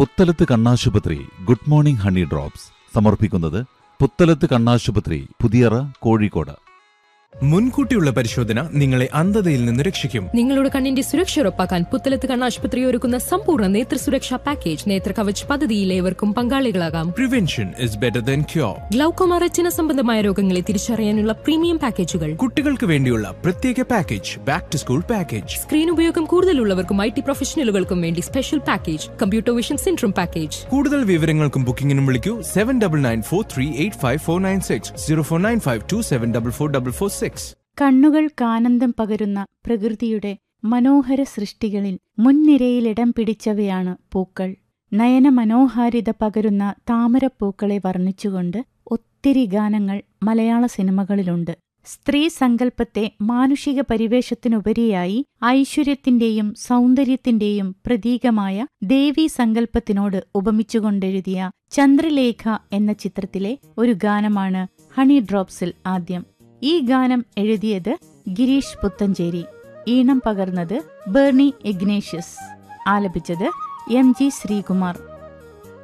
പുത്തലത്ത് കണ്ണാശുപത്രി good morning honey drops സമർപ്പിക്കുന്നത് പുത്തലത്ത് കണ്ണാശുപത്രി പുതിയറ കോഴിക്കോട് മുൻകൂട്ടിയുള്ള പരിശോധന നിങ്ങളെ അന്ധതയിൽ നിന്ന് രക്ഷിക്കും നിങ്ങളുടെ കണ്ണിന്റെ സുരക്ഷ ഉറപ്പാക്കാൻ പുത്തലത്ത് കണ്ണാശുപത്രി ഒരുക്കുന്ന സമ്പൂർണ്ണ നേത്ര സുരക്ഷാ പാക്കേജ് നേത്ര കവച് പദ്ധതിയിൽ ഏവർക്കും പങ്കാളികളാകാം prevention is better than cure glaucoma retina സംബന്ധമായ രോഗങ്ങളെ തിരിച്ചറിയാനുള്ള പ്രീമിയം പാക്കേജുകൾ കുട്ടികൾക്ക് വേണ്ടിയുള്ള പ്രത്യേക package back to school package screen ഉപയോഗം കൂടുതലുള്ളവർക്കും ഐ ടി പ്രൊഫഷണലുകൾക്കും വേണ്ടി special package computer vision syndrome package കൂടുതൽ വിവരങ്ങൾക്കും ബുക്കിംഗിനും വിളിക്കൂ seven double nine four three eight five four nine six zero four nine five two seven double four double four six കണ്ണുകൾക്കാനന്ദം പകരുന്ന പ്രകൃതിയുടെ മനോഹര സൃഷ്ടികളിൽ മുൻനിരയിലിടം പിടിച്ചവയാണ് പൂക്കൾ നയന മനോഹാരിത പകരുന്ന താമരപ്പൂക്കളെ വർണ്ണിച്ചുകൊണ്ട് ഒത്തിരി ഗാനങ്ങൾ മലയാള സിനിമകളിലുണ്ട് സ്ത്രീ സങ്കല്പത്തെ മാനുഷിക പരിവേഷത്തിനുപരിയായി ഐശ്വര്യത്തിന്റെയും സൗന്ദര്യത്തിന്റെയും പ്രതീകമായ ദേവീ സങ്കല്പത്തിനോട് ഉപമിച്ചുകൊണ്ടെഴുതിയ ചന്ദ്രലേഖ എന്ന ചിത്രത്തിലെ ഒരു ഗാനമാണ് ഹണി ഡ്രോപ്സിൽ ആദ്യം ഈ ഗാനം എഴുതിയത് ഗിരീഷ് പുത്തഞ്ചേരി ഈണം പകർന്നത് ബേർണി ഇഗ്നേഷ്യസ് ആലപിച്ചത് എം ജി ശ്രീകുമാർ